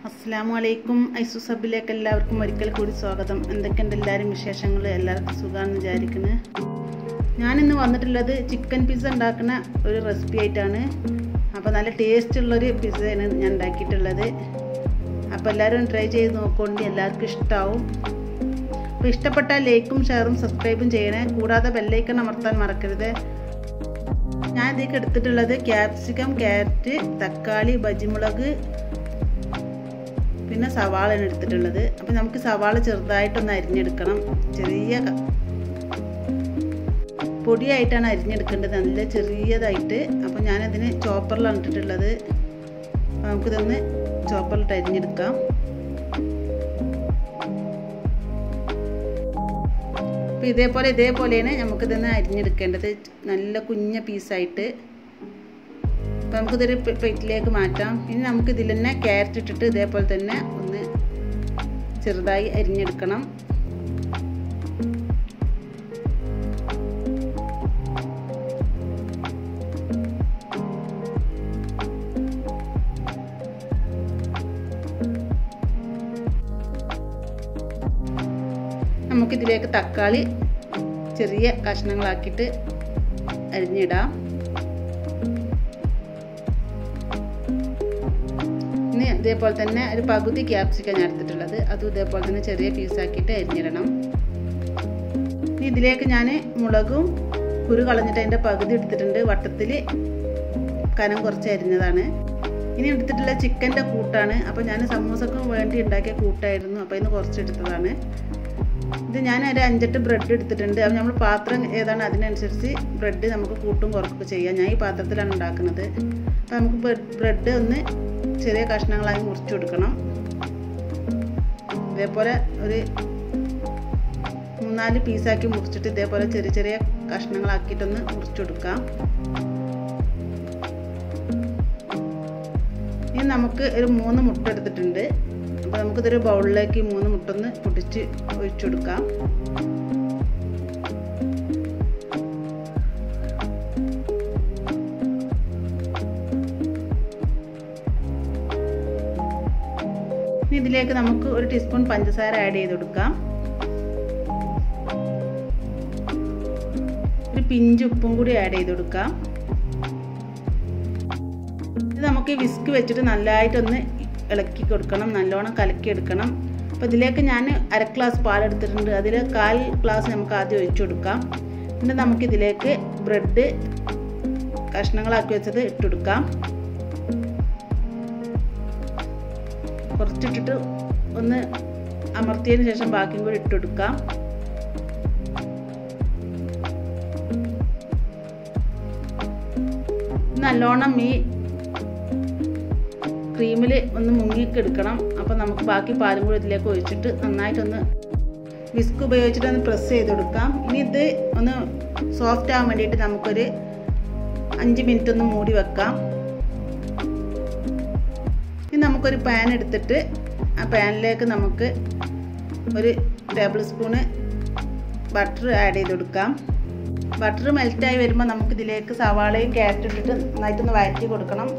അസ്സാം വലൈക്കും ഐസു സബിലേക്ക് എല്ലാവർക്കും ഒരിക്കൽ കൂടി സ്വാഗതം എന്തൊക്കെയുണ്ട് എല്ലാവരും വിശേഷങ്ങൾ എല്ലാവർക്കും സുഖമാണെന്ന് വിചാരിക്കുന്നത് ഞാനിന്ന് വന്നിട്ടുള്ളത് ചിക്കൻ പിസ്സ ഉണ്ടാക്കുന്ന ഒരു റെസിപ്പി ആയിട്ടാണ് അപ്പോൾ നല്ല ടേസ്റ്റ് ഉള്ളൊരു പിസ്സയാണ് ഞാൻ ഉണ്ടാക്കിയിട്ടുള്ളത് അപ്പോൾ എല്ലാവരും ട്രൈ ചെയ്ത് നോക്കുകൊണ്ട് എല്ലാവർക്കും ഇഷ്ടമാവും അപ്പോൾ ഇഷ്ടപ്പെട്ടാൽ ലൈക്കും ഷെയറും സബ്സ്ക്രൈബും ചെയ്യണേ കൂടാതെ ബെല്ലൈക്കൺ അമർത്താൻ മറക്കരുത് ഞാൻ ഇതിലേക്ക് എടുത്തിട്ടുള്ളത് ക്യാപ്സിക്കം ക്യാരറ്റ് തക്കാളി ബജിമുളക് പിന്നെ സവാളയാണ് എടുത്തിട്ടുള്ളത് അപ്പം നമുക്ക് സവാള ചെറുതായിട്ടൊന്ന് അരിഞ്ഞെടുക്കണം ചെറിയ പൊടിയായിട്ടാണ് അരിഞ്ഞെടുക്കേണ്ടത് നല്ല ചെറിയതായിട്ട് അപ്പോൾ ഞാനതിന് ചോപ്പറിലാണ് ഇട്ടിട്ടുള്ളത് അപ്പോൾ നമുക്കിതൊന്ന് ചോപ്പറിലിട്ട് അരിഞ്ഞെടുക്കാം അപ്പോൾ ഇതേപോലെ ഇതേപോലെയാണ് നമുക്കിതൊന്ന് അരിഞ്ഞെടുക്കേണ്ടത് നല്ല കുഞ്ഞ പീസായിട്ട് അപ്പോൾ നമുക്കിതൊരു പ്ലേറ്റിലേക്ക് മാറ്റാം ഇനി നമുക്ക് ഇതിൽ തന്നെ ക്യാരറ്റ് ഇട്ടിട്ട് ഇതേപോലെ തന്നെ ഒന്ന് ചെറുതായി അരിഞ്ഞെടുക്കണം നമുക്കിതിലേക്ക് തക്കാളി ചെറിയ കഷ്ണങ്ങളാക്കിയിട്ട് അരിഞ്ഞിടാം ഇനി ഇതേപോലെ തന്നെ ഒരു പകുതി ക്യാപ്സിക്കം ഞാൻ എടുത്തിട്ടുള്ളത് അതും ഇതേപോലെ തന്നെ ചെറിയ പീസാക്കിയിട്ട് അരിഞ്ഞിടണം ഇനി ഇതിലേക്ക് ഞാൻ മുളകും കുരു കളഞ്ഞിട്ട് അതിൻ്റെ പകുതി എടുത്തിട്ടുണ്ട് വട്ടത്തിൽ കനം കുറച്ച് അരിഞ്ഞതാണ് ഇനി എടുത്തിട്ടുള്ള ചിക്കൻ്റെ കൂട്ടാണ് അപ്പോൾ ഞാൻ സമൂസക്കും വേണ്ടി ഉണ്ടാക്കിയ കൂട്ടായിരുന്നു അപ്പോൾ ഇന്ന് കുറച്ച് എടുത്തതാണ് ഇത് ഞാൻ ഒരു അഞ്ചെട്ട് ബ്രെഡ് എടുത്തിട്ടുണ്ട് അപ്പോൾ നമ്മൾ പാത്രം ഏതാണ് അതിനനുസരിച്ച് ബ്രെഡ് നമുക്ക് കൂട്ടും കുറക്കൊക്കെ ചെയ്യാം ഞാൻ ഈ പാത്രത്തിലാണ് ഉണ്ടാക്കുന്നത് അപ്പോൾ നമുക്ക് ബ്രെഡ് ഒന്ന് ചെറിയ കഷ്ണങ്ങളായി മുറിച്ചു കൊടുക്കണം ഇതേപോലെ ഒരു മൂന്നാല് പീസാക്കി മുറിച്ചിട്ട് ഇതേപോലെ ചെറിയ ചെറിയ കഷ്ണങ്ങളാക്കിയിട്ടൊന്ന് മുറിച്ചു കൊടുക്കാം ഇനി നമുക്ക് ഒരു മൂന്ന് മുട്ട എടുത്തിട്ടുണ്ട് അപ്പോൾ നമുക്കിതൊരു ബൗളിലേക്ക് മൂന്ന് മുട്ട ഒന്ന് പൊട്ടിച്ച് ഒഴിച്ചു കൊടുക്കാം ഇനി ഇതിലേക്ക് നമുക്ക് ഒരു ടീസ്പൂൺ പഞ്ചസാര ആഡ് ചെയ്ത് കൊടുക്കാം ഒരു പിഞ്ച് ഉപ്പും കൂടി ആഡ് ചെയ്ത് കൊടുക്കാം ഇത് നമുക്ക് വിസ്ക് വെച്ചിട്ട് നല്ലതായിട്ടൊന്ന് ഇളക്കി കൊടുക്കണം നല്ലോണം കലക്കി എടുക്കണം അപ്പോൾ ഇതിലേക്ക് ഞാൻ അര ഗ്ലാസ് പാലെടുത്തിട്ടുണ്ട് അതിൽ കാൽ ഗ്ലാസ് നമുക്ക് ആദ്യം ഒഴിച്ചു കൊടുക്കാം പിന്നെ നമുക്കിതിലേക്ക് ബ്രെഡ് കഷ്ണങ്ങളാക്കി വെച്ചത് ഇട്ടുകൊടുക്കാം കുറച്ചിട്ടിട്ട് ഒന്ന് അമർത്തിയതിന് ശേഷം ബാക്കിയും കൂടി ഇട്ടുകൊടുക്കാം നല്ലോണം ഈ ക്രീമിൽ ഒന്ന് മുങ്ങിയൊക്കെ എടുക്കണം അപ്പോൾ നമുക്ക് ബാക്കി പാലും കൂടി ഇതിലേക്ക് ഒഴിച്ചിട്ട് നന്നായിട്ടൊന്ന് വിസ്ക് ഉപയോഗിച്ചിട്ട് ഒന്ന് പ്രസ് ചെയ്ത് കൊടുക്കാം ഇനി ഇത് ഒന്ന് സോഫ്റ്റ് ആവാൻ വേണ്ടിയിട്ട് നമുക്കൊരു അഞ്ച് മിനിറ്റ് ഒന്ന് മൂടി വെക്കാം ഇനി നമുക്കൊരു പാൻ എടുത്തിട്ട് ആ പാനിലേക്ക് നമുക്ക് ഒരു ടേബിൾ സ്പൂണ് ബട്ടർ ആഡ് ചെയ്ത് കൊടുക്കാം ബട്ടർ മെൽറ്റായി വരുമ്പോൾ നമുക്കിതിലേക്ക് സവാളയും ക്യാരറ്റും ഇട്ടിട്ട് നന്നായിട്ടൊന്ന് വഴറ്റി കൊടുക്കണം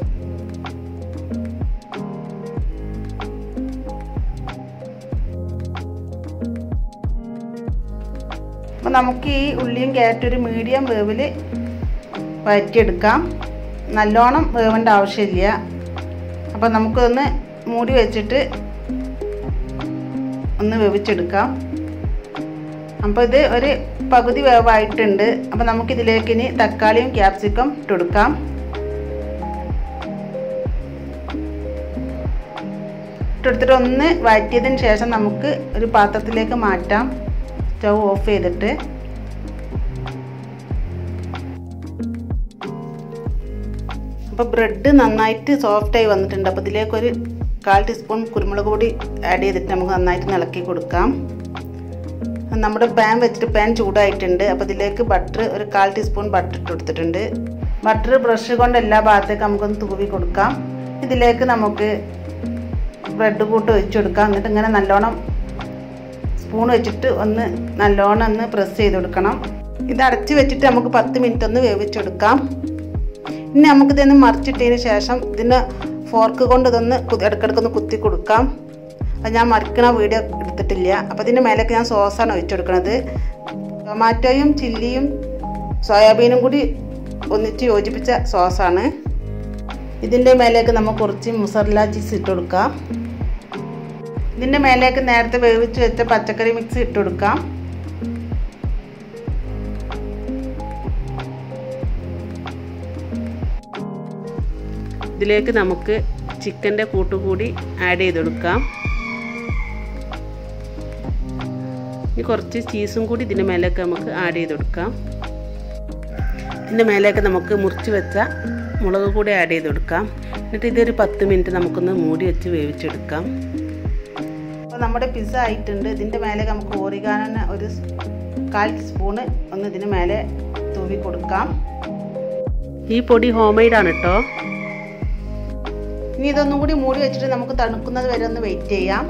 അപ്പോൾ നമുക്ക് ഈ ഉള്ളിയും ക്യാരറ്റും ഒരു മീഡിയം വേവിൽ വഴറ്റിയെടുക്കാം നല്ലോണം വേവേണ്ട ആവശ്യമില്ല അപ്പോൾ നമുക്കൊന്ന് മൂടി വെച്ചിട്ട് ഒന്ന് വേവിച്ചെടുക്കാം അപ്പോൾ ഇത് ഒരു പകുതി വേവായിട്ടുണ്ട് അപ്പോൾ നമുക്കിതിലേക്ക് ഇനി തക്കാളിയും ക്യാപ്സിക്കം ഇട്ടെടുക്കാം ഇട്ടെടുത്തിട്ട് ഒന്ന് വഴറ്റിയതിന് ശേഷം നമുക്ക് ഒരു പാത്രത്തിലേക്ക് മാറ്റാം സ്റ്റൗ ഓഫ് ചെയ്തിട്ട് അപ്പോൾ ബ്രെഡ് നന്നായിട്ട് സോഫ്റ്റായി വന്നിട്ടുണ്ട് അപ്പോൾ ഇതിലേക്കൊരു കാൽ ടീസ്പൂൺ കുരുമുളക് പൊടി ആഡ് ചെയ്തിട്ട് നമുക്ക് നന്നായിട്ട് ഇളക്കി കൊടുക്കാം നമ്മുടെ പാൻ വെച്ചിട്ട് പാൻ ചൂടായിട്ടുണ്ട് അപ്പോൾ ഇതിലേക്ക് ബട്ടർ ഒരു കാൽ ടീസ്പൂൺ ബട്ടർ ഇട്ട് കൊടുത്തിട്ടുണ്ട് ബട്ടർ ബ്രഷ് കൊണ്ട് എല്ലാ ഭാഗത്തേക്കും നമുക്കൊന്ന് തൂവി കൊടുക്കാം ഇതിലേക്ക് നമുക്ക് ബ്രെഡ് കൂട്ട് ഒഴിച്ചു കൊടുക്കാം എന്നിട്ട് ഇങ്ങനെ നല്ലോണം സ്പൂൺ വെച്ചിട്ട് ഒന്ന് നല്ലോണം ഒന്ന് പ്രസ് ചെയ്ത് കൊടുക്കണം ഇത് അടച്ച് വെച്ചിട്ട് നമുക്ക് പത്ത് മിനിറ്റ് ഒന്ന് വേവിച്ചെടുക്കാം ഇനി നമുക്കിതൊന്ന് മറിച്ചിട്ടതിന് ശേഷം ഇതിൻ്റെ ഫോർക്ക് കൊണ്ട് ഇതൊന്ന് ഇടയ്ക്കിടയ്ക്കൊന്ന് കുത്തി കൊടുക്കാം അത് ഞാൻ മറിക്കണ വീഡിയോ എടുത്തിട്ടില്ല അപ്പോൾ ഇതിൻ്റെ മേലേക്ക് ഞാൻ സോസാണ് ഒഴിച്ചു കൊടുക്കുന്നത് ടൊമാറ്റോയും ചില്ലിയും സോയാബീനും കൂടി ഒന്നിച്ച് യോജിപ്പിച്ച സോസാണ് ഇതിൻ്റെ മേലേക്ക് നമുക്ക് കുറച്ച് മുസറല ചീസ് ഇട്ട് കൊടുക്കാം ഇതിൻ്റെ മേലേക്ക് നേരത്തെ വേവിച്ച് വെച്ച പച്ചക്കറി മിക്സ് ഇട്ട് കൊടുക്കാം ഇതിലേക്ക് നമുക്ക് ചിക്കൻ്റെ കൂട്ടുകൂടി ആഡ് ചെയ്ത് കൊടുക്കാം ഇനി കുറച്ച് ചീസും കൂടി ഇതിൻ്റെ മേലേക്ക് നമുക്ക് ആഡ് ചെയ്ത് കൊടുക്കാം ഇതിൻ്റെ മേലേക്ക് നമുക്ക് മുറിച്ച് വെച്ച മുളക് കൂടി ആഡ് ചെയ്ത് കൊടുക്കാം എന്നിട്ട് ഇതൊരു പത്ത് മിനിറ്റ് നമുക്കൊന്ന് മൂടി വെച്ച് വേവിച്ചെടുക്കാം അപ്പോൾ നമ്മുടെ പിസ്സ ആയിട്ടുണ്ട് ഇതിൻ്റെ മേലെ നമുക്ക് ഓറിഗാനോ ഒരു കാൽ സ്പൂണ് ഒന്ന് ഇതിന് മേലെ തൂവി കൊടുക്കാം ഈ പൊടി ഹോം മെയ്ഡാണ് കേട്ടോ ഇനി ഇതൊന്നും കൂടി മൂടി വെച്ചിട്ട് നമുക്ക് തണുക്കുന്നത് വരെ ഒന്ന് വെയിറ്റ് ചെയ്യാം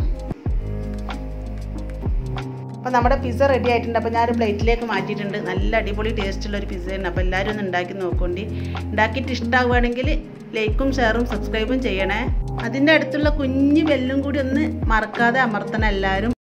അപ്പോൾ നമ്മുടെ പിസ്സ റെഡി ആയിട്ടുണ്ട് അപ്പോൾ ഞാനൊരു പ്ലേറ്റിലേക്ക് മാറ്റിയിട്ടുണ്ട് നല്ല അടിപൊളി ടേസ്റ്റുള്ള ഒരു പിസ്സയാണ് അപ്പോൾ എല്ലാവരും ഒന്ന് ഉണ്ടാക്കി നോക്കോണ്ടി ഉണ്ടാക്കിയിട്ട് ഇഷ്ടമാവുകയാണെങ്കിൽ ലൈക്കും ഷെയറും സബ്സ്ക്രൈബും ചെയ്യണേ അതിൻ്റെ അടുത്തുള്ള കുഞ്ഞു ബെല്ലും കൂടി ഒന്ന് മറക്കാതെ അമർത്തണം എല്ലാവരും